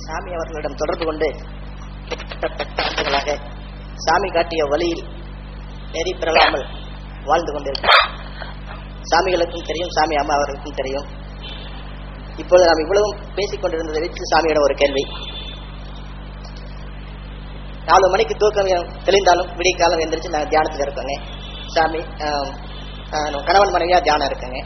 சாமி அவர்களிடம் தொடர்பு கொண்டு கிட்டத்தட்ட பத்து ஆண்டுகளாக சாமி காட்டிய வழியில் நெறி பெறலாமல் வாழ்ந்து கொண்டிருக்கிறோம் சாமிகளுக்கும் தெரியும் சாமி அம்மா அவர்களுக்கும் தெரியும் இப்பொழுது நாம் இவ்வளவும் பேசிக் கொண்டிருந்ததை வச்சு சாமியிடம் ஒரு கேள்வி நாலு மணிக்கு தூக்கம் எ- தெளிந்தாலும் விடிய காலம் எந்திரிச்சு நாங்கள் தியானத்தில் இருக்கோங்க சாமி ஆம், ஆ, கணவன் மனைவியா தியானம் இருக்குங்க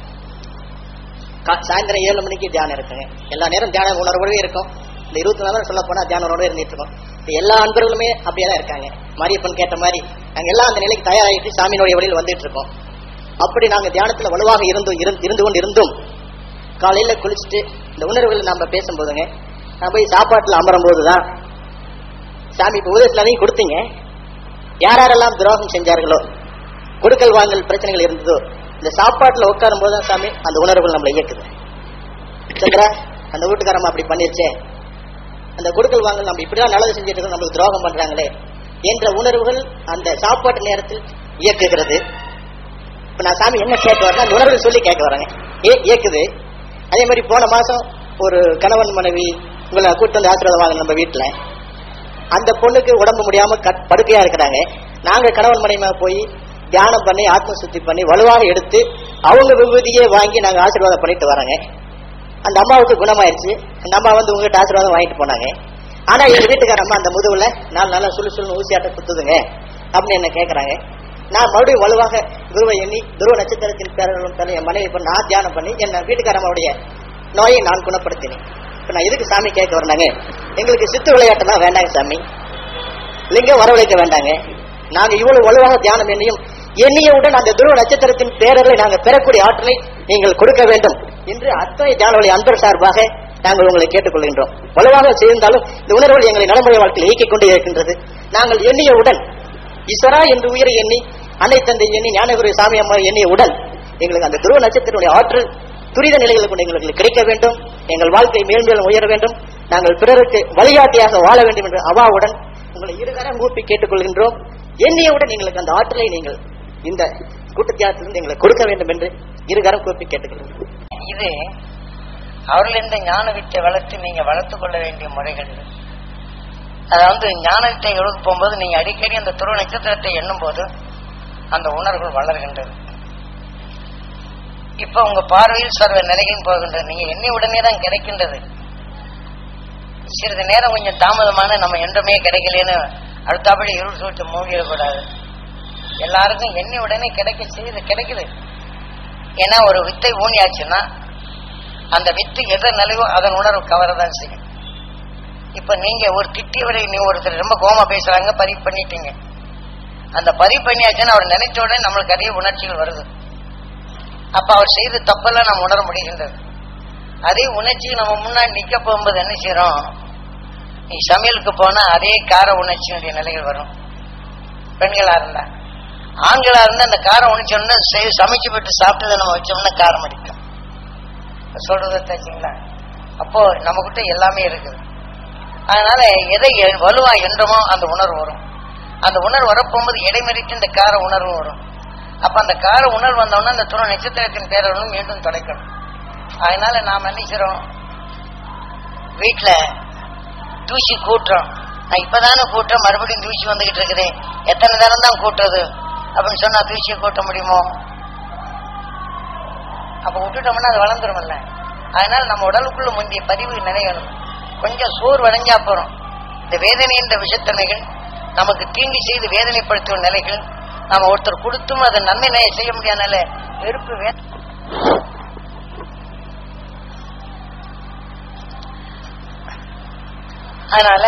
கா- சாயந்தரம் ஏழு மணிக்கு தியானம் இருக்குங்க எல்லா நேரம் தியான உணர்வோடவே இருக்கும் இந்த இருபத்தி நாலு சொல்ல போனா தியான உணர்வோட இருந்துட்டு இருக்கோம் இப்ப எல்லா அன்பர்களுமே அப்படியே தான் இருக்காங்க மாரியப்பன் கேட்ட மாதிரி நாங்க எல்லாம் அந்த நிலைக்கு தயாராகிட்டு சாமியினுடைய வழியில் வந்துட்டு இருக்கோம் அப்படி நாங்க தியானத்துல வலுவாக இருந்து இருந்து- இருந்து கொண்டு இருந்தும் காலையில குளிச்சுட்டு இந்த உணர்வுகள் நாம பேசும்போதுங்க நான் போய் சாப்பாட்டுல அமரும் போதுதான் சாமி இப்ப உதயத்துல அதையும் கொடுத்தீங்க யார் யாரெல்லாம் துரோகம் செஞ்சார்களோ கொடுக்கல் வாங்கல் பிரச்சனைகள் இருந்ததோ இந்த சாப்பாட்டுல உட்காரும் போதுதான் சாமி அந்த உணர்வுகள் நம்மளை இயக்குது சந்திரா அந்த வீட்டுக்காரம்மா அப்படி பண்ணிருச்சே அந்த கொடுக்கல் வாங்கல் நம்ம இப்படிதான் நல்லது செஞ்சுட்டு இருக்கோம் நம்மளுக்கு துரோகம் பண்றாங்களே என்ற உணர்வுகள் அந்த சாப்பாட்டு நேரத்தில் இயக்குகிறது இப்ப நான் சாமி என்ன கேட்க வரேன் அந்த உணர்வு சொல்லி கேட்க வரேங்க ஏ இயக்குது அதே மாதிரி போன மாசம் ஒரு கணவன் மனைவி உங்களை கூட்டு வந்து ஆசீர்வாதம் வாங்க நம்ம வீட்டுல அந்த பொண்ணுக்கு உடம்பு முடியாம கட்- படுக்கையா இருக்கிறாங்க நாங்க கணவன் மனைவியா போய் தியானம் பண்ணி ஆத்ம சுத்தி பண்ணி வலுவாக எடுத்து அவங்க விபூதியே வாங்கி நாங்க ஆசீர்வாதம் பண்ணிட்டு வராங்க அந்த அம்மாவுக்கு குணமாயிருச்சு அந்த அம்மா வந்து உங்ககிட்ட ஆசீர்வாதம் வாங்கிட்டு போனாங்க ஆனா எங்க வீட்டுக்கார அம்மா அந்த முதுகுல நாலு நாளா சுழு சுழு ஊசியாட்ட குத்துதுங்க அப்படின்னு என்ன கேக்குறாங்க நான் மறுபடியும் வலுவாக குருவை எண்ணி துருவ நட்சத்திரத்தின் பேரர்களும் தன்னை என் மனைவி இப்ப நான் தியானம் பண்ணி என் வீட்டுக்கார அம்மாவுடைய நோயை நான் குணப்படுத்தினேன் இப்ப நான் எதுக்கு சாமி கேட்க வந்தாங்க எங்களுக்கு சித்து விளையாட்டுலாம் வேண்டாங்க சாமி லிங்கம் வரவழைக்க வேண்டாங்க நாங்க இவ்வளவு வலுவாக தியானம் எண்ணியும் எண்ணியவுடன் அந்த துருவ நட்சத்திரத்தின் பேரர்களை நாங்க பெறக்கூடிய ஆற்றலை நீங்கள் கொடுக்க வேண்டும் என்று அத்தனை தியானவழி அன்பர் சார்பாக நாங்கள் உங்களை கேட்டுக்கொள்கின்றோம் வலுவாக செய்திருந்தாலும் இந்த உணர்வுகள் எங்களை நடைமுறை வாழ்க்கையில் இயக்கிக் கொண்டே இருக்கின்றது நாங்கள் எண்ணியவுடன் ஈஸ்வரா என்று உயிரை எண்ணி அன்னை தந்தை எண்ணி ஞானகுரு சாமி அம்மா எண்ணியவுடன் எங்களுக்கு அந்த துருவ நட்சத்திரனுடைய ஆற்றல் துரித நிலைகளுக்கு கொண்டு எங்களுக்கு கிடைக்க வேண்டும் எங்கள் வாழ்க்கை மேல்மேலும் உயர வேண்டும் நாங்கள் பிறருக்கு வழிகாட்டியாக வாழ வேண்டும் என்ற அவாவுடன் உங்களை இருகரம் கூப்பி கேட்டுக்கொள்கின்றோம் எண்ணியவுடன் எங்களுக்கு அந்த ஆற்றலை நீங்கள் இந்த கூட்டத்தியாரத்திலிருந்து எங்களுக்கு கொடுக்க வேண்டும் என்று இருகரம் கூப்பி கேட்டுக்கொள்கின்றோம் இது அவர்கள் இந்த ஞான வித்தை வளர்த்து நீங்க வளர்த்துக் கொள்ள வேண்டிய முறைகள் இது. அதாவது ஞான வித்தை எழுத போகும்போது நீங்க அடிக்கடி அந்த துருவ நட்சத்திரத்தை எண்ணும் போது அந்த உணர்வுகள் வளர்கின்றது இப்ப உங்க பார்வையில் சர்வ நிலையும் போகின்றது நீங்க எண்ணி உடனே தான் கிடைக்கின்றது சிறிது நேரம் கொஞ்சம் தாமதமான நம்ம என்றுமே கிடைக்கலன்னு அடுத்தபடி இருள் சூட்டு மூழ்கிடக்கூடாது எல்லாருக்கும் எண்ணி உடனே கிடைக்க செய்யுது கிடைக்குது ஏன்னா ஒரு வித்தை ஊனியாச்சுன்னா அந்த வித்து எதை நிலையோ அதன் உணர்வு கவரதான் செய்யும் இப்ப நீங்க ஒரு திட்டியவரை நீ ஒருத்தர் ரொம்ப கோமா பேசுறாங்க பதிவு பண்ணிட்டீங்க அந்த பதிவு பண்ணியாச்சுன்னா அவர் நினைச்ச உடனே நம்மளுக்கு அதிக உணர்ச்சிகள் வருது அப்ப அவர் செய்த தப்பெல்லாம் நம்ம உணர முடிகின்றது அதே உணர்ச்சி நம்ம முன்னாடி நிக்க போகும்போது என்ன செய்யறோம் நீ சமையலுக்கு போனா அதே கார உணர்ச்சியினுடைய நிலைகள் வரும் பெண்களா இருந்தா ஆண்களா இருந்தா அந்த காரம் உணிச்சோம்னா செய்- சமைச்சு விட்டு சாப்பிட்டதை நம்ம வச்சோம்னா காரம் அடிக்கும் சொல்றத தச்சுங்களா அப்போ நம்ம கிட்ட எல்லாமே இருக்குது அதனால எதை எ- வலுவா என்றமோ அந்த உணர்வு வரும் அந்த உணர்வு வரப்போகும்போது இடைமறித்து இந்த கார உணர்வு வரும் அப்ப அந்த கார உணர்வு வந்தோம்னா அந்த துணை நட்சத்திரத்தின் பேரவனும் மீண்டும் தொலைக்கணும் அதனால நாம் என்ன செய்றோம் வீட்டுல தூசி கூட்டுறோம் நான் இப்பதானே கூட்டுறேன் மறுபடியும் தூசி வந்துகிட்டு இருக்குது எத்தனை நேரம் தான் கூட்டுறது அப்படின்னு சொன்னா தூசியை கூட்ட முடியுமோ அப்ப விட்டுட்டோம்னா அது வளர்ந்துருமில்ல அதனால நம்ம உடலுக்குள்ள முந்தைய பதிவு நினைக்கணும் கொஞ்சம் சோர்வடைஞ்சா போறோம் இந்த வேதனை என்ற விஷத்தன்மைகள் நமக்கு தீங்கு செய்து வேதனைப்படுத்தும் நிலைகள் நாம ஒருத்தர் கொடுத்தும் அதை நன்மை நய செய்ய முடியாதனால வெறுப்பு வே அதனால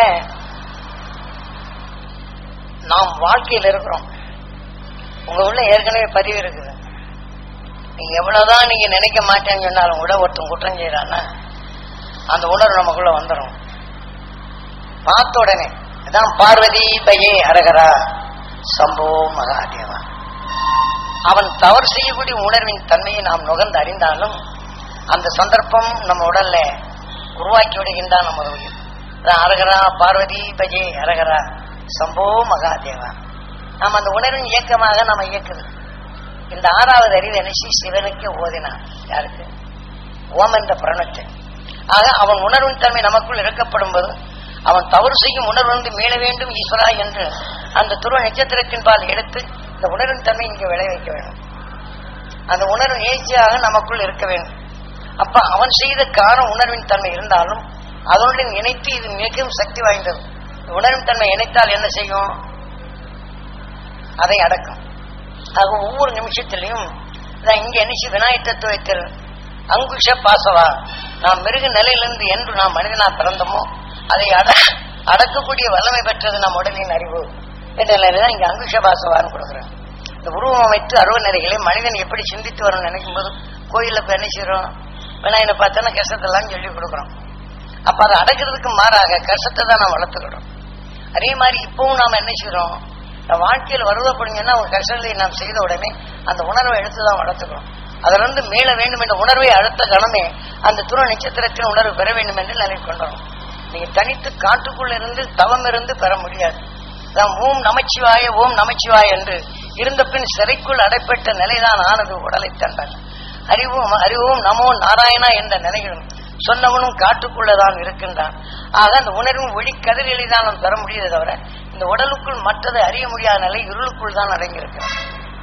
நாம் வாழ்க்கையில் இருக்கிறோம் உங்க உள்ள ஏற்கனவே பதிவு இருக்குது நீங்க எவ்வளவுதான் நீங்க நினைக்க மாட்டேன்னு சொன்னாலும் கூட ஒருத்தன் குற்றம் செய்யறான்னா அந்த உணர்வு நமக்குள்ள வந்துடும் பார்த்த உடனே அதான் பார்வதி பையே அரகரா சம்போ மகாதேவா அவன் தவறு செய்யக்கூடிய உணர்வின் தன்மையை நாம் நுகர்ந்து அறிந்தாலும் அந்த சந்தர்ப்பம் நம்ம உடல்ல உருவாக்கி விடுகின்றான் நமது உயிர் அதான் அரகரா பார்வதி பஜே அரகரா சம்போ மகாதேவா நாம் அந்த உணர்வின் இயக்கமாக நம்ம இயக்குது இந்த ஆறாவது அறிவு நினைச்சு சிவனுக்கு ஓதினான் யாருக்கு ஓம் என்ற பிரணத்தை ஆக அவன் உணர்வின் தன்மை நமக்குள் இறக்கப்படும் போது அவன் தவறு செய்யும் உணர்விலிருந்து மீள வேண்டும் ஈஸ்வரா என்று அந்த துருவ நட்சத்திரத்தின் பால் எடுத்து இந்த உணர்வின் தன்மை இங்கே விளைவிக்க வேண்டும் அந்த உணர்வு நேர்ச்சியாக நமக்குள் இருக்க வேண்டும் அப்ப அவன் செய்த கார உணர்வின் தன்மை இருந்தாலும் அதனுடன் இணைத்து இது மிகவும் சக்தி வாய்ந்தது இந்த உணர்வின் தன்மை இணைத்தால் என்ன செய்யும் அதை அடக்கும் ஆக ஒவ்வொரு நிமிஷத்திலையும் இதான் இங்க என்ன செய்ய விநாயக தத்துவத்தில் அங்குஷ பாசவா நாம் மிருக நிலையிலிருந்து என்று நாம் மனிதனா பிறந்தோமோ அதை அட அடக்கக்கூடிய வல்லமை பெற்றது நம் உடலின் அறிவு என்ற நிலையில தான் இங்க அங்குஷ பாசவான்னு கொடுக்குறேன் இந்த உருவம் அமைத்து அருவ நிலைகளை மனிதன் எப்படி சிந்தித்து வரும் நினைக்கும் போது கோயில்ல இப்ப என்ன செய்யறோம் விநாயகனை பார்த்தோன்னா கஷ்டத்தெல்லாம் சொல்லி கொடுக்குறோம் அப்ப அதை அடக்கிறதுக்கு மாறாக கஷ்டத்தை தான் நாம் வளர்த்துக்கிறோம் அதே மாதிரி இப்பவும் நாம் என்ன செய்யறோம் இந்த வாழ்க்கையில் வருவப்படுங்கன்னா ஒரு கஷ்டங்களை நாம் செய்த உடனே அந்த உணர்வை எடுத்து தான் வளர்த்துக்கிறோம் அதிலிருந்து மீள வேண்டும் என்ற உணர்வை அடுத்த கணமே அந்த துணை நட்சத்திரத்தின் உணர்வு பெற வேண்டும் என்று நிலை கொண்டோம் நீங்க தனித்து காட்டுக்குள்ள இருந்து தவம் இருந்து பெற முடியாது தான் ஓம் நமச்சிவாய ஓம் நமச்சிவாய என்று இருந்த பின் சிறைக்குள் அடைப்பட்ட நிலைதான் ஆனது உடலை தண்டான் அறிவோம் அறிவோம் நமோ நாராயணா என்ற நிலையிலும் சொன்னவனும் காட்டுக்குள்ளதான் இருக்கின்றான் ஆக அந்த உணர்வும் ஒளி கதிரிலே தான் நாம் பெற முடியுதே தவிர இந்த உடலுக்குள் மற்றதை அறிய முடியாத நிலை இருளுக்குள் தான் அடங்கியிருக்கிறான்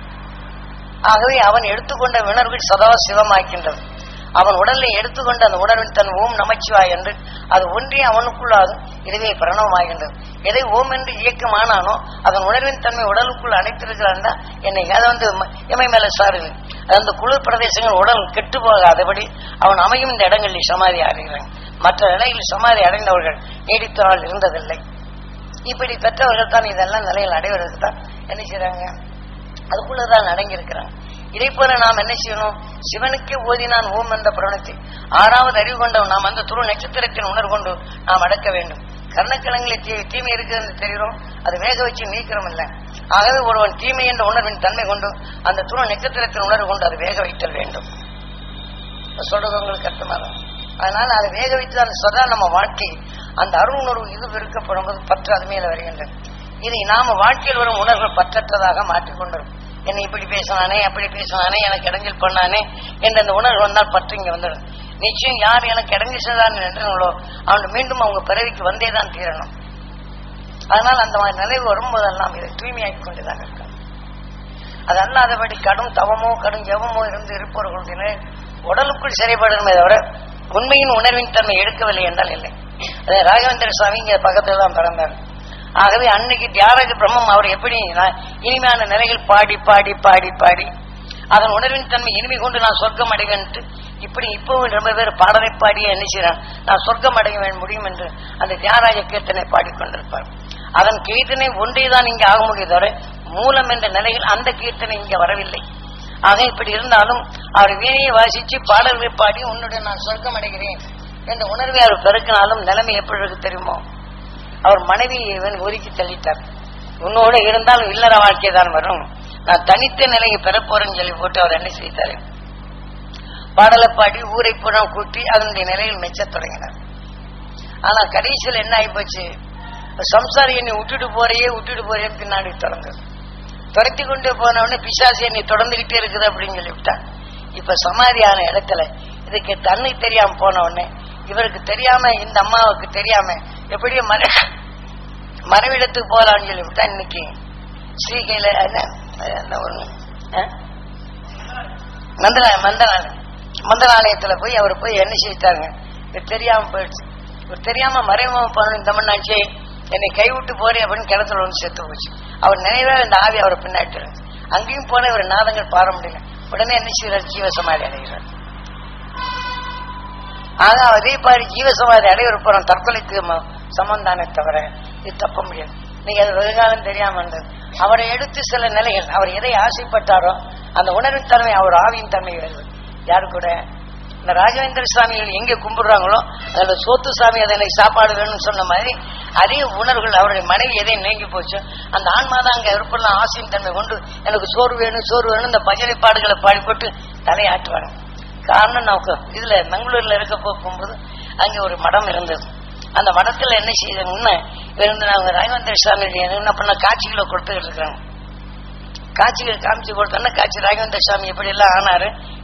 ஆகவே அவன் எடுத்துக்கொண்ட உணர்வில் சதா சிவமாக்கின்றது அவன் உடலை எடுத்துக்கொண்ட அந்த உணர்வின் தன் ஓம் நமச்சிவாய் என்று அது ஒன்றே அவனுக்குள்ளாகும் இதுவே பிரணவமாகின்றது எதை ஓம் என்று இயக்கமானானோ அதன் உணர்வின் தன்மை உடலுக்குள் அடைத்திருக்கிறான்டா என்னை அதை வந்து ம- எமை மேல சாருது அது அந்த குளிர் பிரதேசங்கள் உடல் கெட்டு போகாதபடி அவன் அமையும் இந்த இடங்களில் சமாதி அடைகிறான் மற்ற நிலையில் சமாதி அடைந்தவர்கள் நீடித்த நாள் இருந்ததில்லை இப்படி பெற்றவர்கள் தான் இதெல்லாம் நிலையில் அடைவதற்கு தான் என்ன செய்றாங்க அதுக்குள்ளதான் அடங்கி இருக்கிறாங்க இதை போல நாம் என்ன செய்யணும் சிவனுக்கே ஓதினான் ஓம் என்ற பிரணத்தை ஆறாவது அறிவு கொண்டவன் நாம் அந்த துரு நட்சத்திரத்தின் உணர்வு கொண்டு நாம் அடக்க வேண்டும் கர்ணக்கிழங்கில் தீ தீமை இருக்குதுன்னு தெரிகிறோம் அது வேக வச்சு நீக்கிறோம் இல்லை ஆகவே ஒருவன் தீமை என்ற உணர்வின் தன்மை கொண்டு அந்த துரு நட்சத்திரத்தின் உணர்வு கொண்டு அது வேக வைத்தல் வேண்டும் சொல்றது உங்களுக்கு அர்த்தமாக அதனால அதை வேக வைத்து அந்த சதா நம்ம வாழ்க்கை அந்த அருள் உணர்வு இது விருக்கப்படும் போது பற்று அது மேல வருகின்றது இதை நாம வாழ்க்கையில் வரும் உணர்வுகள் பற்றற்றதாக மாற்றிக்கொண்டோம் என்னை இப்படி பேசினானே அப்படி பேசினானே எனக்கு இடைஞ்சல் பண்ணானே என்ற அந்த உணர்வு வந்தால் பற்று இங்க வந்துடும் நிச்சயம் யார் எனக்கு இடைஞ்சல் செய்தான் நின்றாங்களோ அவன் மீண்டும் அவங்க பிறவிக்கு வந்தே தான் தீரணும் அதனால் அந்த மாதிரி நிலைவு வரும்போதெல்லாம் இதை தூய்மையாக்கி கொண்டுதான் இருக்காங்க அது அல்லாதபடி கடும் தவமோ கடும் ஜெபமோ இருந்து இருப்பவர்களுடைய உடலுக்குள் சிறைப்படணுமே தவிர உண்மையின் உணர்வின் தன்மை எடுக்கவில்லை என்றால் இல்லை அதே ராகவேந்திர சுவாமி இங்க பக்கத்துல தான் பிறந்தார் ஆகவே அன்னைக்கு தியாகராஜ பிரம்மம் அவர் எப்படி நான் இனிமையான நிலையில் பாடி பாடி பாடி பாடி அதன் உணர்வின் தன்மை இனிமை கொண்டு நான் சொர்க்கம் அடைவேன்ட்டு இப்படி இப்பவும் ரொம்ப பேர் பாடலை பாடியே என்ன செய்றான் நான் சொர்க்கம் அடைய வேண்டும் முடியும் என்று அந்த தியாகராஜ கீர்த்தனை பாடிக்கொண்டிருப்பார் அதன் கீர்த்தனை ஒன்றே தான் இங்கே ஆக முடியும் தவிர மூலம் என்ற நிலையில் அந்த கீர்த்தனை இங்கே வரவில்லை ஆக இப்படி இருந்தாலும் அவர் வீணையை வாசிச்சு பாடல்களை பாடி உன்னுடைய நான் சொர்க்கம் அடைகிறேன் என்ற உணர்வை அவர் பெருக்கினாலும் நிலைமை எப்படி இருக்கு தெரியுமோ அவர் மனைவி இவன் ஒதுக்கி தள்ளிட்டார் உன்னோட இருந்தாலும் இல்லற வாழ்க்கை தான் வரும் நான் தனித்த நிலையை பெறப்போறேன்னு சொல்லி போட்டு அவர் என்ன செய்தாரு பாடலை பாடி ஊரை புறம் கூட்டி அதனுடைய நிலையில் மெச்சத் தொடங்கினார் ஆனா கடைசியில் என்ன ஆகி போச்சு சம்சாரி என்னை விட்டுட்டு போறையே விட்டுட்டு போறேன்னு பின்னாடி தொடங்குது துரத்தி கொண்டு போன உடனே பிசாசு என்னை தொடர்ந்துகிட்டே இருக்குது அப்படின்னு சொல்லிவிட்டான் இப்ப சமாதியான இடத்துல இதுக்கு தன்னை தெரியாம போன உடனே இவருக்கு தெரியாம இந்த அம்மாவுக்கு தெரியாம எப்படியோ மர மறைவிடத்துக்கு போகலாம்னு சொல்லிவிட்டா இன்னைக்கு ஸ்ரீகையில என்ன என்ன ஒண்ணு ஆ? மந்தனா மந்தனாலயம் மந்தனாலயத்துல போய் அவர் போய் என்ன செய்தாங்க இது தெரியாம போயிடுச்சு இவர் தெரியாம மறைமுக பண்ணணும் இந்த மண்ணாச்சே என்னை கைவிட்டு போறேன் அப்படின்னு கிணத்துல வந்து செத்து போச்சு அவர் நினைவா இந்த ஆவி அவரை பின்னாடி இருந்துச்சு. அங்கேயும் போன இவர் நாதங்கள் பார முடியல உடனே என்ன செய்யறார் ஜீவசமாதி அடைகிறார் ஆக அதே மாதிரி ஜீவசமாதி அடைய போறோம் தற்கொலைக்கு ம- சமந்தானே தவிர இது தப்ப முடியாது நீங்க அது வெகுகாலம் தெரியாம இருந்தது அவரை எடுத்து சில நிலைகள் அவர் எதை ஆசைப்பட்டாரோ அந்த உணர்வின் தன்மை அவர் ஆவியின் தன்மை வருது யாரு கூட இந்த ராகவேந்திர சுவாமிகள் எங்க கும்பிடுறாங்களோ அதுல சோத்து சாமி அதை எனக்கு சாப்பாடு வேணும்னு சொன்ன மாதிரி அதே உணர்வுகள் அவருடைய மனைவி எதை நீங்கி போச்சு அந்த ஆன்மா தான் அங்க இருப்பெல்லாம் ஆசையின் தன்மை கொண்டு எனக்கு சோறு வேணும் சோறு வேணும் இந்த பஜனை பாடுகளை பாடிப்பட்டு தலையாட்டுவாங்க காரணம் நமக்கு இதுல மங்களூர்ல இருக்க போ- போகும்போது அங்க ஒரு மடம் இருந்தது அந்த மடத்துல என்ன செய்யணும்னா இருந்து நாங்க ராகவேந்திர சுவாமி என்ன பண்ண காட்சிகளை கொடுத்துக்கிட்டு இருக்கிறாங்க காட்சிகள் காமிச்சு கொடுத்தோன்னா காட்சி ராகவேந்திர சுவாமி எப்படி எல்லாம் ஆனாரு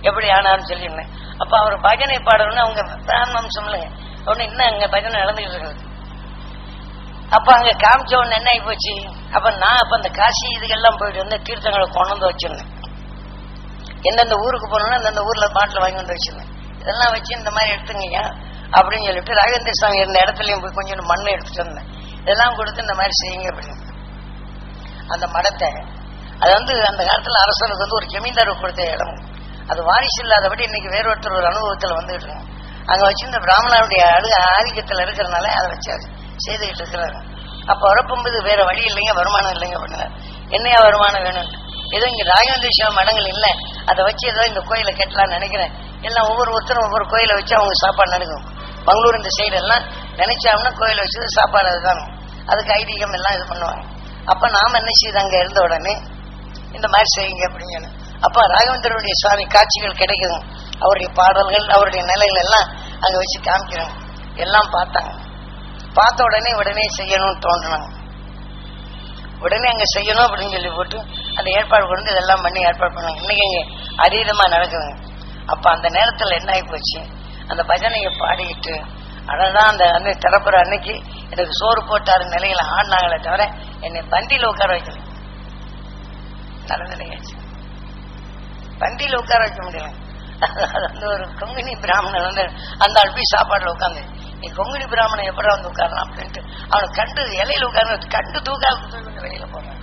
எப்படி ஆனார்னு சொல்லியிருந்தேன் அப்ப அவர் பஜனை பாடணும்னு அவங்க பிராமண வம்சம் இல்லைங்க உடனே இன்னும் அங்க பஜனை நடந்துகிட்டு இருக்குது அப்ப அங்க காமிச்ச உடனே என்ன ஆகி போச்சு அப்ப நான் அப்ப அந்த காசி இதுக்கெல்லாம் போயிட்டு வந்து தீர்த்தங்களை கொண்டு வந்து வச்சிருந்தேன் எந்தெந்த ஊருக்கு போனோம்னா அந்தந்த ஊர்ல பாட்டில் வாங்கி வந்து வச்சிருந்தேன் இதெல்லாம் வச்சு இந்த மாதிரி எடுத்துங்க அப்படின்னு சொல்லிட்டு ராகவேந்திர சாமி இருந்த இடத்துலயும் போய் கொஞ்சம் மண் எடுத்துட்டு வந்தேன் இதெல்லாம் கொடுத்து இந்த மாதிரி செய்யுங்க அப்படின்னு அந்த மடத்தை அது வந்து அந்த காலத்துல அரசனுக்கு வந்து ஒரு ஜமீன்தார் கொடுத்த இடம் அது வாரிசு இல்லாதபடி இன்னைக்கு வேற ஒருத்தர் ஒரு அனுபவத்துல வந்துட்டு இருக்காங்க அங்க வச்சு இந்த பிராமணருடைய அழு ஆதிக்கத்துல இருக்கிறனால அதை வச்சு அது செய்துகிட்டு இருக்கிறாரு அப்ப வரப்போகும்போது வேற வழி இல்லைங்க வருமானம் இல்லைங்க அப்படின்னா என்னையா வருமானம் வேணும் ஏதோ இங்க ராகவேந்திர சிவம் மடங்கள் இல்ல அதை வச்சு ஏதோ இந்த கோயிலை கட்டலாம்னு நினைக்கிறேன் எல்லாம் ஒவ்வொரு ஒருத்தரும் ஒவ்வொரு கோயிலை வச்சு அவங்க சாப்பாடு நடக்கும் மங்களூர் இந்த சைடு எல்லாம் நினைச்சாங்கன்னா கோயிலை வச்சு சாப்பாடு அதுதான் அதுக்கு ஐதீகம் எல்லாம் இது பண்ணுவாங்க அப்ப நாம என்ன செய்யுது அங்க இருந்த உடனே இந்த மாதிரி செய்யுங்க அப்படின்னு அப்ப ராகவேந்திரனுடைய சுவாமி காட்சிகள் கிடைக்குது அவருடைய பாடல்கள் அவருடைய நிலைகள் எல்லாம் அங்க வச்சு காமிக்கிறாங்க எல்லாம் பார்த்தாங்க பார்த்த உடனே உடனே செய்யணும்னு தோன்றினாங்க உடனே அங்க செய்யணும் அப்படின்னு சொல்லி போட்டு அந்த ஏற்பாடு கொண்டு இதெல்லாம் பண்ணி ஏற்பாடு பண்ணாங்க இன்னைக்கு இங்க அதீதமா நடக்குதுங்க அப்ப அந்த நேரத்துல என்ன ஆகி போச்சு அந்த பஜனையை பாடிக்கிட்டு அதான் அந்த அந்த திறப்புற அன்னைக்கு எனக்கு சோறு போட்டாரு நிலையில ஆடினாங்களே தவிர என்னை பந்தியில உட்கார வைக்கல நடந்த நிகழ்ச்சி பந்தியில உட்கார வைக்க முடியல அது வந்து ஒரு கொங்குனி பிராமணன் வந்து அந்த ஆள் போய் சாப்பாடுல உட்காந்து நீ கொங்குனி பிராமணன் எப்படி வந்து உட்காரலாம் அப்படின்ட்டு அவனை கண்டு இலையில உட்கார்ந்து கண்டு தூக்கால் குத்து வெளியில போறான்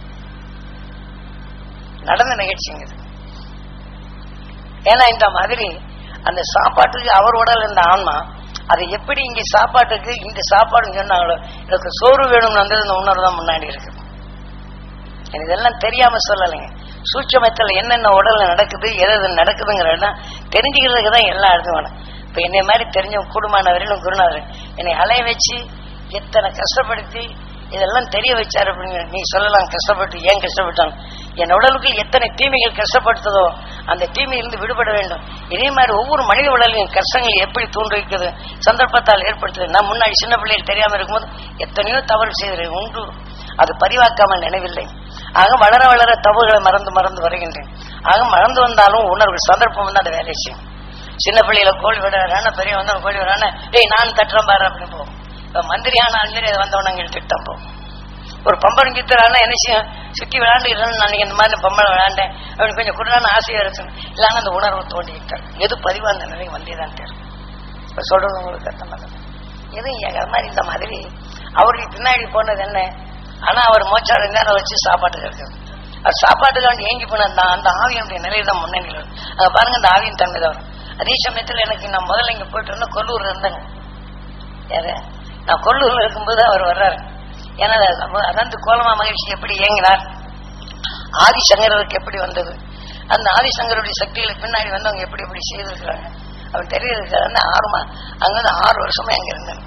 நடந்த நிகழ்ச்சிங்க இது. ஏன்னா இந்த மாதிரி அந்த சாப்பாட்டுக்கு அவர் உடல் இருந்த ஆன்மா அதை எப்படி இங்க சாப்பாட்டுக்கு இந்த சாப்பாடு சொன்னாங்களோ எனக்கு சோறு வேணும்னு வந்தது இந்த உணர்வு தான் முன்னாடி இருக்கு எனக்கு இதெல்லாம் தெரியாம சொல்லலைங்க சூட்சமத்தில் என்னென்ன உடல்ல நடக்குது எது எது நடக்குதுங்கிறதெல்லாம் தெரிஞ்சுக்கிறதுக்கு தான் எல்லா இடத்தும் வேணும் இப்ப என்னை மாதிரி தெரிஞ்சவங்க கூடுமானவரையிலும் குருநாதர் என்னை அலைய வச்சு எத்தனை கஷ்டப்படுத்தி இதெல்லாம் தெரிய வச்சாரு அப்படிங்கிற நீ சொல்லலாம் கஷ்டப்பட்டு ஏன் கஷ்டப்பட்டாங்க என் உடலுக்கு எத்தனை தீமைகள் கஷ்டப்படுத்ததோ அந்த தீமையிலிருந்து விடுபட வேண்டும் இதே மாதிரி ஒவ்வொரு மனித உடலையும் கஷ்டங்கள் எப்படி தூண்டு வைக்கிறது சந்தர்ப்பத்தால் ஏற்படுத்துது நான் முன்னாடி சின்ன பிள்ளைகள் தெரியாம இருக்கும்போது எத்தனையோ தவறு செய்கிறேன் உண்டு அது பதிவாக்காமல் நினைவில்லை ஆக வளர வளர தவறுகளை மறந்து மறந்து வருகின்றேன் ஆக மறந்து வந்தாலும் உணர்வு சந்தர்ப்பம் வந்து அந்த வேலை செய்யும் சின்ன பிள்ளையில கோழி விடுறான பெரிய வந்தவன் கோழி விடுறான டேய் நான் தட்டுறேன் பாரு அப்படின்னு போகும் இப்ப மந்திரியான ஆளுநர் அதை வந்தவனங்க திட்டம் போகும் ஒரு பம்பரம் சித்தரானா என்ன செய்யும் சுத்தி விளையாண்டு நான் இந்த மாதிரி பம்பரம் விளையாண்டேன் அப்படின்னு கொஞ்சம் குடுறான ஆசையா இருக்கணும் இல்லைன்னா அந்த உணர்வு தோண்டிக்கிட்டார் எது பதிவா அந்த நிலை வந்தேதான் தெரியும் இப்ப சொல்றது உங்களுக்கு அர்த்தம் பண்ணல எதுவும் அது மாதிரி இந்த மாதிரி அவருக்கு பின்னாடி போனது என்ன ஆனா அவர் மோச்சாடு நேரம் வச்சு சாப்பாட்டுக்கு இருக்குது அது சாப்பாட்டுக்கு வேண்டி ஏங்கி போன அந்த அந்த ஆவியனுடைய நிலையில தான் முன்னணியில் வரும். அங்க பாருங்க அந்த ஆவியின் தன்மை தான் வரும். அதே சமயத்துல எனக்கு நான் முதல்ல இங்க போயிட்டு இருந்தேன் கொல்லூர்ல இருந்தேங்க யாரு நான் கொல்லூர்ல இருக்கும்போது அவர் வர்றாரு ஏன்னா அது- அதான் கோலமா மகிழ்ச்சி எப்படி இயங்கினார் ஆதிசங்கரருக்கு எப்படி வந்தது அந்த ஆதிசங்கருடைய சக்திகளுக்கு பின்னாடி வந்து அவங்க எப்படி எப்படி செய்திருக்கிறாங்க அவர் தெரியறதுக்கு வந்து ஆறு மா அங்க வந்து ஆறு வருஷமா அங்க இருந்தேன்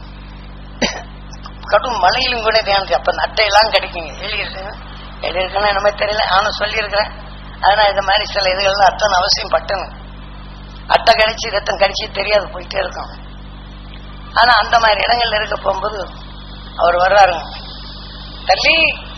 கடும் மழையிலும் கூட தியானிச்சு அப்ப அந்த அட்டையெல்லாம் கிடைக்குங்க எழுதியிருக்கு எழுதியிருக்குன்னா நம்ம தெரியல நானும் சொல்லியிருக்கிறேன் ஆனா இந்த மாதிரி சில இதுகள்லாம் அத்தனை அவசியம் பட்டணும் அட்டை கடிச்சு ரத்தம் கடிச்சு தெரியாது போயிட்டே இருக்கும் ஆனா அந்த மாதிரி இடங்கள்ல இருக்க போகும்போது அவர் வர்றாருங்க தள்ளி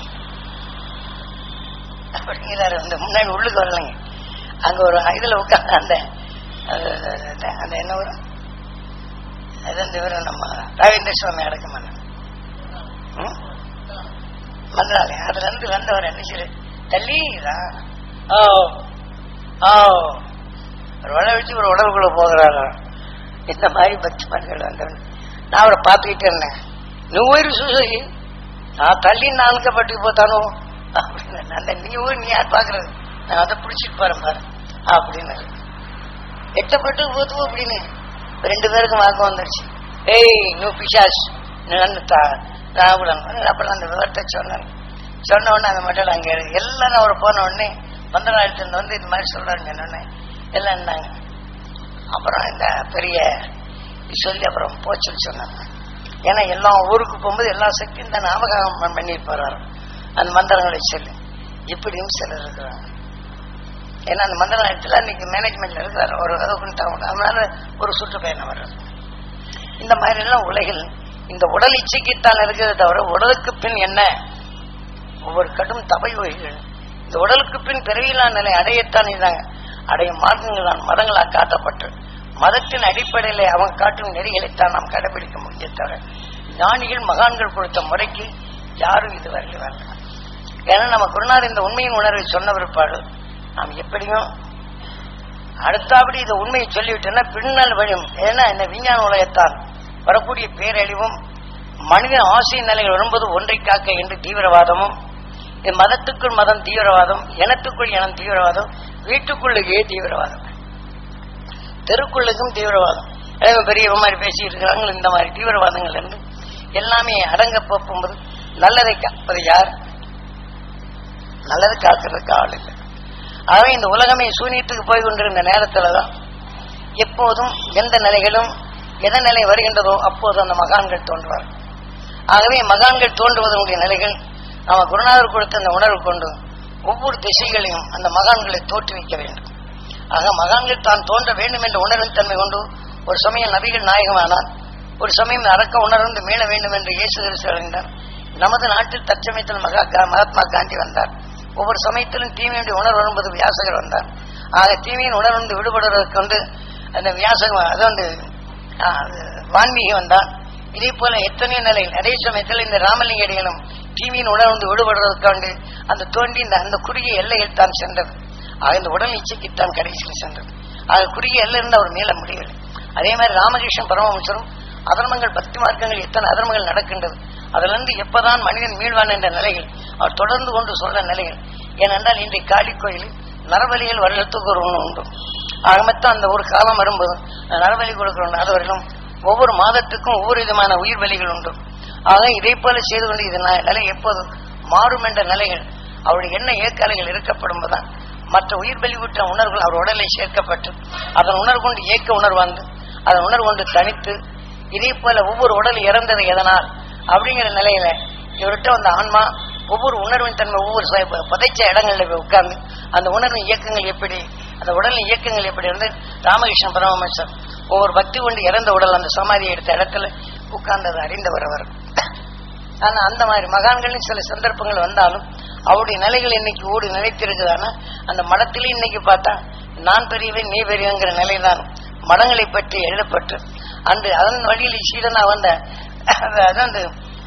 அப்படிங்கிறாரு அந்த முன்னாடி உள்ளுக்கு வரலைங்க அங்க ஒரு இதுல உட்காந்து அந்த அது- அந்த என்ன ஒரு அது அந்த இவரு நம்ம ராவேந்திர சுவாமி அடக்கமான மந்திராலி அதுல இருந்து வந்தவர் என்ன செய்ய தள்ளி ஓ ஓ ஒரு வள வச்சு ஒரு உடலுக்குள்ள போகிறாரா இந்த மாதிரி பக்திமான்கள் வந்தவன் நான் அவரை பார்த்துக்கிட்டே இருந்தேன் நீ ஊரு சுசரி நான் தள்ளி நான்கப்பட்டு போத்தானோ அப்படின்னு அந்த நீ ஊர் நீ யார் பாக்குறது நான் அதை பிடிச்சிட்டு போறேன் பாரு அப்படின்னு எட்டப்பட்டு போத்துவோம் அப்படின்னு ரெண்டு பேருக்கும் வாக்கம் வந்துருச்சு ஏய் நூ பிசாஸ் நான் ராகுலம் அப்புறம் அந்த விவரத்தை சொன்னேன் சொன்ன உடனே அந்த மட்டும் அங்க இருக்கு. எல்லாரும் அவர் போன உடனே பந்தநாயகத்தின் வந்து இது மாதிரி சொல்றாங்க என்னன்னு எல்லாம் இருந்தாங்க அப்புறம் இந்த பெரிய சொல்லி அப்புறம் போச்சுன்னு சொன்னாங்க ஏன்னா எல்லா ஊருக்கு போகும்போது எல்லா சக்தியும் தான் ஞாபகம் பண்ணிட்டு வர்றாரு அந்த மந்திரங்களை சொல்லி இப்படியும் சிலர் இருக்கிறாங்க ஏன்னா அந்த மந்திரத்தில் இன்னைக்கு மேனேஜ்மெண்ட்ல இருக்கிறார் ஒரு அதுக்குன்னு அதனால ஒரு சுற்றுப்பயணம் வர்றது இந்த மாதிரி எல்லாம் உலகில் இந்த உடல் இச்சைக்குத்தான் இருக்கிறது தவிர உடலுக்கு பின் என்ன ஒவ்வொரு கடும் தபை வகைகள் இந்த உடலுக்கு பின் பிறவியில்லா நிலை அடையத்தான் இதாங்க அடையும் மார்க்கங்கள் தான் மதங்களாக காட்டப்பட்டு மதத்தின் அடிப்படையிலே அவங்க காட்டும் நெறிகளைத்தான் நாம் கடைபிடிக்க முடியும் தவிர ஞானிகள் மகான்கள் கொடுத்த முறைக்கு யாரும் இதுவரை வரல ஏன்னா நம்ம குருநாதர் இந்த உண்மையின் உணர்வை சொன்ன பிற்பாடு நாம் எப்படியும் அடுத்தபடி இந்த உண்மையை சொல்லிவிட்டோம்னா பின்னல் வழியும் ஏன்னா இந்த விஞ்ஞான உலகத்தால் வரக்கூடிய பேரழிவும் மனிதன் ஆசை நிலைகள் வரும்போது ஒன்றை காக்க என்று தீவிரவாதமும் இது மதத்துக்குள் மதம் தீவிரவாதம் இனத்துக்குள் இனம் தீவிரவாதம் வீட்டுக்குள்ளுக்கே தீவிரவாதம் தெருக்குள்ளுக்கும் தீவிரவாதம் எனவே பெரிய மாதிரி பேசிட்டு இருக்கிறாங்க இந்த மாதிரி தீவிரவாதங்கள் இருந்து எல்லாமே அடங்க போகும்போது நல்லதை காப்பது யார் நல்லது காக்கிறதுக்கு ஆள் இல்லை ஆகவே இந்த உலகமே சூனியத்துக்கு போய் கொண்டிருந்த நேரத்துலதான் எப்போதும் எந்த நிலைகளும் எந்த நிலை வருகின்றதோ அப்போது அந்த மகான்கள் தோன்றுவார் ஆகவே மகான்கள் தோன்றுவதனுடைய நிலைகள் நம்ம குருநாதர் கொடுத்த அந்த உணர்வு கொண்டு ஒவ்வொரு திசைகளையும் அந்த மகான்களை தோற்றுவிக்க வேண்டும் ஆக மகான்கள் தான் தோன்ற வேண்டும் என்ற உணர்வின் தன்மை கொண்டு ஒரு சமயம் நபிகள் நாயகமானார் ஒரு சமயம் அரக்க உணர்ந்து மீள வேண்டும் என்று இயேசு கிறிஸ்து அடைந்தார் நமது நாட்டில் தற்சமயத்தில் மகா கா- மகாத்மா காந்தி வந்தார் ஒவ்வொரு சமயத்திலும் தீமையுடைய உணர்வு வரும்போது வியாசகர் வந்தார் ஆக தீமையின் உணர்வு விடுபடுவதற்கு வந்து அந்த வியாசகம் அது வந்து ஆ, அது வான்மீகி வந்தார் இதே போல எத்தனையோ நிலையில் அதே சமயத்தில் இந்த ராமலிங்க அடிகளும் தீமையின் உணர்வு விடுபடுவதற்காண்டு அந்த தோண்டி இந்த அந்த குறுகிய எல்லையில் தான் சென்றது ஆக இந்த உடல் இச்சைக்குத்தான் கடைசியில் சென்றது ஆக குறுகிய எல்லை இருந்து அவர் மீள முடியவில்லை அதே மாதிரி ராமகிருஷ்ணன் பரமஹம்சரும் அதர்மங்கள் பக்தி மார்க்கங்கள் எத்தனை அதர்மங்கள் நடக்கின்றது அதிலிருந்து எப்பதான் மனிதன் மீள்வான் என்ற நிலையில் அவர் தொடர்ந்து கொண்டு சொல்ற நிலையில் ஏனென்றால் இன்றைய காளி கோயிலில் நரபலிகள் வருடத்துக்கு ஒரு ஒன்று உண்டு ஆகமத்தான் அந்த ஒரு காலம் வரும்போது நரபலி கொடுக்கிறோம் அதுவரையிலும் ஒவ்வொரு மாதத்துக்கும் ஒவ்வொரு விதமான உயிர் பலிகள் உண்டு ஆக இதை போல செய்து கொண்டு இது ந- நிலை எப்போது மாறும் என்ற நிலைகள் அவருடைய எண்ண இயக்கலைகள் இருக்கப்படும் போதுதான் மற்ற உயிர் பலி விட்ட உணர்வுகள் அவர் உடலை சேர்க்கப்பட்டு அதன் உணர்வு கொண்டு இயக்க உணர்வு வந்து அதன் உணர்வு கொண்டு தனித்து இதே போல ஒவ்வொரு உடல் இறந்தது எதனால் அப்படிங்கிற நிலையில இவர்கிட்ட வந்த ஆன்மா ஒவ்வொரு உணர்வின் தன்மை ஒவ்வொரு ச- புதைச்ச இடங்கள்ல போய் உட்கார்ந்து அந்த உணர்வின் இயக்கங்கள் எப்படி அந்த உடலின் இயக்கங்கள் எப்படி வந்து ராமகிருஷ்ண பரமஹம்சர் ஒவ்வொரு பக்தி கொண்டு இறந்த உடல் அந்த சமாதி எடுத்த இடத்துல உட்கார்ந்தது அறிந்தவர் அவர் ஆனா அந்த மாதிரி மகான்களின் சில சந்தர்ப்பங்கள் வந்தாலும் அவருடைய நிலைகள் இன்னைக்கு ஓடி நிலைத்திருக்குதானா அந்த மடத்திலே இன்னைக்கு பார்த்தா நான் பெரியவன் நீ பெரியவங்கிற நிலைதான் மடங்களை பற்றி எழுதப்பட்டு அன்று அதன் வழியில் சீடனா வந்த அதான் அந்த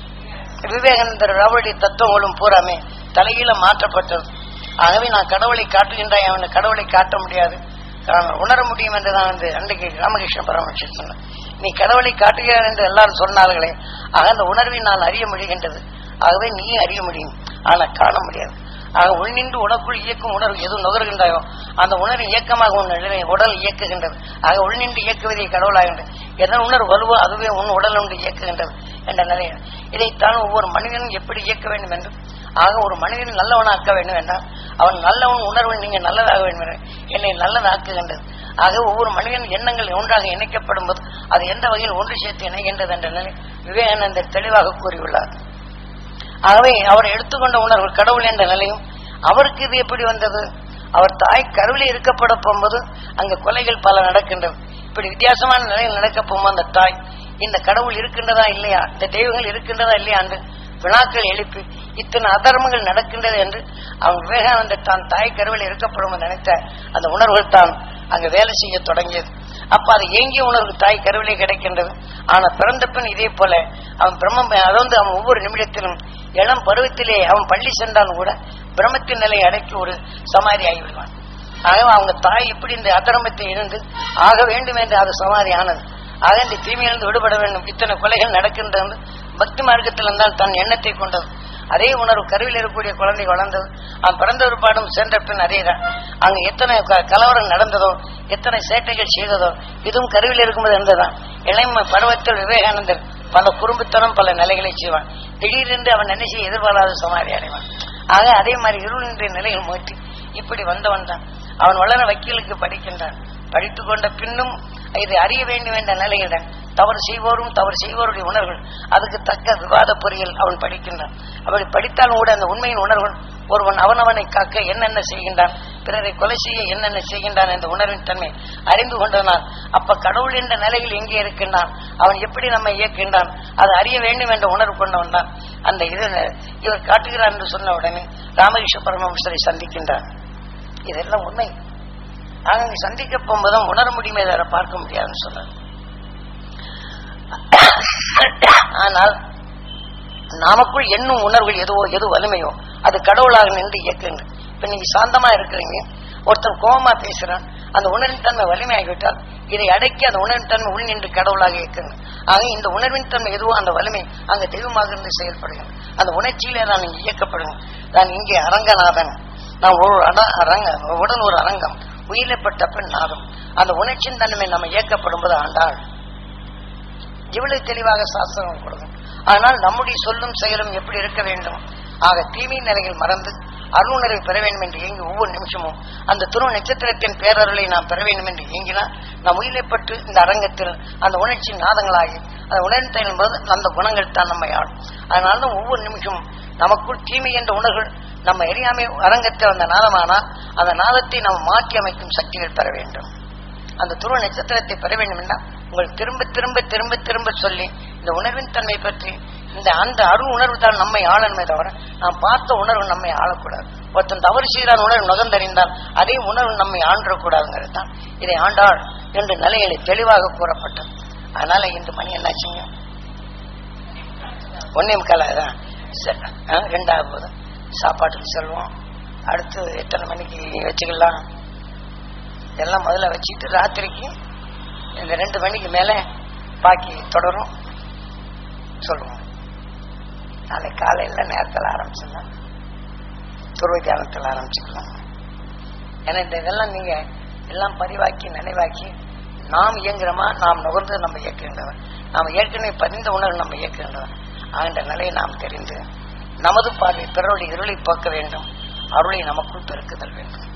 விவேகானந்தர் அவருடைய தத்துவங்களும் பூராமே தலைகீழ மாற்றப்பட்டது ஆகவே நான் கடவுளை காட்டுகின்றாய் அவனை கடவுளை காட்ட முடியாது நான் உணர முடியும் என்றுதான் வந்து அன்றைக்கு ராமகிருஷ்ண பரமஹம்சர் சொன்னார் நீ கடவுளை காட்டுகிறார் என்று எல்லாரும் சொன்னார்களே ஆக அந்த உணர்வை நான் அறிய முடிகின்றது ஆகவே நீ அறிய முடியும் ஆனா காண முடியாது ஆக உள்நின்று உனக்குள் இயக்கும் உணர்வு எது நுகர்கின்றாயோ அந்த உணர்வு இயக்கமாக உன் நிலை- உடல் இயக்குகின்றது ஆக உள்நின்று இயக்குவதே கடவுளாகின்றது எதன் உணர்வு வலுவோ அதுவே உன் உடல் ஒன்று இயக்குகின்றது என்ற நிலையில் இதைத்தான் ஒவ்வொரு மனிதனும் எப்படி இயக்க வேண்டும் என்று ஆக ஒரு மனிதன் நல்லவனாக்க வேண்டும் என்றால் அவன் நல்லவன் உணர்வு நீங்க நல்லதாக வேண்டும் என்று என்னை நல்லதாக்குகின்றது ஆக ஒவ்வொரு மனிதன் எண்ணங்கள் ஒன்றாக இணைக்கப்படும் போது அது எந்த வகையில் ஒன்று சேர்த்து இணைகின்றது என்ற நிலை விவேகானந்தர் தெளிவாக கூறியுள்ளார் ஆகவே அவர் எடுத்துக்கொண்ட உணர்வு கடவுள் என்ற நிலையும் அவருக்கு இது எப்படி வந்தது அவர் தாய் கருவிலே இருக்கப்பட போகும்போது அங்க கொலைகள் பல நடக்கின்றது இப்படி வித்தியாசமான நிலையில் நடக்க போகும்போது அந்த தாய் இந்த கடவுள் இருக்கின்றதா இல்லையா இந்த தெய்வங்கள் இருக்கின்றதா இல்லையா என்று வினாக்கள் எழுப்பி இத்தனை அதர்மங்கள் நடக்கின்றது என்று அவன் விவேகானந்தர் தான் தாய் கருவில் இருக்கப்படும் என்று நினைத்த அந்த உணர்வுகள் தான் அங்க வேலை செய்ய தொடங்கியது அப்ப அது ஏங்கிய உணர்வு தாய் கருவிலே கிடைக்கின்றது ஆனா பிறந்த பின் இதே போல அவன் பிரம்ம அது வந்து அவன் ஒவ்வொரு நிமிடத்திலும் இளம் பருவத்திலே அவன் பள்ளி சென்றாலும் கூட பிரம்மத்தின் நிலையை அடக்கி ஒரு சமாதி ஆகிவிடுவான் ஆகவே அவங்க தாய் இப்படி இந்த அதர்மத்தை இருந்து ஆக வேண்டும் என்று அது சமாதி ஆனது ஆக இந்த தீமையிலிருந்து விடுபட வேண்டும் இத்தனை கொலைகள் நடக்கின்றது பக்தி மார்க்கத்தில் இருந்தால் தன் எண்ணத்தை கொண்டது அதே உணர்வு கருவில் இருக்கக்கூடிய குழந்தை வளர்ந்தது அவன் பிறந்த ஒரு பாடம் சென்ற பின் அதேதான் அங்க எத்தனை க- கலவரம் நடந்ததோ எத்தனை சேட்டைகள் செய்ததோ இதுவும் கருவில் இருக்கும்போது இருந்ததுதான் இளைம பருவத்தில் விவேகானந்தர் பல குறும்புத்தனம் பல நிலைகளை செய்வான் திடீரென்று அவன் என்ன செய்ய எதிர்பாராத சமாதி அடைவான் ஆக அதே மாதிரி இருளின்ற நிலையில் மாற்றி இப்படி வந்தவன் தான் அவன் வளர வக்கீலுக்கு படிக்கின்றான் படித்துக் கொண்ட பின்னும் இதை அறிய வேண்டும் என்ற நிலையுடன் தவறு செய்வோரும் தவறு செய்வோருடைய உணர்வுகள் அதுக்கு தக்க விவாத பொறியில் அவன் படிக்கின்றான் அப்படி படித்தாலும் கூட அந்த உண்மையின் உணர்வுகள் ஒருவன் அவனவனை காக்க என்னென்ன செய்கின்றான் பிறரை கொலை செய்ய என்னென்ன செய்கின்றான் என்ற உணர்வின் தன்மை அறிந்து கொண்டனால் அப்ப கடவுள் என்ற நிலையில் எங்கே இருக்கின்றான் அவன் எப்படி நம்மை இயக்கின்றான் அதை அறிய வேண்டும் என்ற உணர்வு கொண்டவன் தான் அந்த இது இவர் காட்டுகிறார் என்று சொன்ன உடனே ராமகிருஷ்ண பரமஹம்சரை சந்திக்கின்றார் இதெல்லாம் உண்மை ஆக நீ சந்திக்க போகும்போதுதான் உணர முடியுமே தவிர பார்க்க முடியாதுன்னு சொன்னார் ஆனால் நமக்குள் எண்ணும் உணர்வுகள் எதுவோ எது வலிமையோ அது கடவுளாக நின்று இயக்குங்க இப்ப நீங்க சாந்தமா இருக்கிறீங்க ஒருத்தர் கோபமா பேசுறான் அந்த உணர்வின் தன்மை வலிமையாகிவிட்டால் இதை அடக்கி அந்த உணர்வின் தன்மை உள் நின்று கடவுளாக இயக்குங்க ஆக இந்த உணர்வின் தன்மை எதுவோ அந்த வலிமை அங்க தெய்வமாக இருந்து செயல்படுங்க அந்த உணர்ச்சியிலே நான் இங்க இயக்கப்படுங்க நான் இங்கே அரங்கநாதன் நான் ஒரு அட- அரங்க உடன் ஒரு அரங்கம் உயிரிழப்பட்ட பெண் நாதம் அந்த உணர்ச்சியின் தன்மை நம்ம இயக்கப்படும் போது ஆண்டாள் இவ்வளவு தெளிவாக சாஸ்திரம் கொடுக்கும் ஆனால் நம்முடைய சொல்லும் செயலும் எப்படி இருக்க வேண்டும் ஆக தீமை நிலையில் மறந்து அருளுணர்வை பெற வேண்டும் என்று இயங்கி ஒவ்வொரு நிமிஷமும் அந்த துருவ நட்சத்திரத்தின் பேரருளை நாம் பெற வேண்டும் என்று இயங்கினால் நாம் உயிரிழப்பட்டு இந்த அரங்கத்தில் அந்த உணர்ச்சி நாதங்களாகி அந்த உணர்ந்த என்பது அந்த குணங்கள் தான் நம்மை ஆடும் அதனால தான் ஒவ்வொரு நிமிஷமும் நமக்குள் தீமை என்ற உணர்வுகள் நம்ம எரியாமை அரங்கத்தில் அந்த நாதமானால் அந்த நாதத்தை நாம் மாற்றி அமைக்கும் சக்திகள் பெற வேண்டும் அந்த துருவ நட்சத்திரத்தை பெற வேண்டும் என்றால் உங்கள் திரும்ப திரும்ப திரும்ப திரும்ப சொல்லி இந்த உணர்வின் தன்மை பற்றி இந்த அந்த அரு உணர்வு தான் நம்மை ஆளணுமே தவிர நாம் பார்த்த உணர்வு நம்மை ஆளக்கூடாது ஒருத்தன் தவறு செய்கிறான் உணர்வு நுகர்ந்தறிந்தால் அதே உணர்வு நம்மை ஆண்டக்கூடாதுங்கிறது தான் இதை ஆண்டாள் என்று நிலையிலே தெளிவாக கூறப்பட்டது அதனால இந்த மணி என்னாச்சுங்க ஒன்னே முக்கால் தான் சரி ஆ, ரெண்டாவது போது சாப்பாட்டுக்கு செல்வோம் அடுத்து எத்தனை மணிக்கு வச்சுக்கலாம் எல்லாம் முதல்ல வச்சுட்டு ராத்திரிக்கு இந்த ரெண்டு மணிக்கு மேலே பாக்கி தொடரும் சொல்லுவோம் நாளை காலையில் நேரத்தில் ஆரம்பிச்சிடலாம் துருவ தியானத்தில் ஆரம்பிச்சுக்கலாம் ஏன்னா இந்த இதெல்லாம் நீங்க எல்லாம் பதிவாக்கி நினைவாக்கி நாம் இயங்குறோமா நாம் நுகர்ந்து நம்ம இயக்குகின்றவர் நாம் ஏற்கனவே பதிந்த உணர்வு நம்ம இயக்குகின்றவர் ஆகின்ற நிலையை நாம் தெரிந்து நமது பார்வை பிறருடைய இருளை போக்க வேண்டும் அருளை நமக்குள் பெருக்குதல் வேண்டும்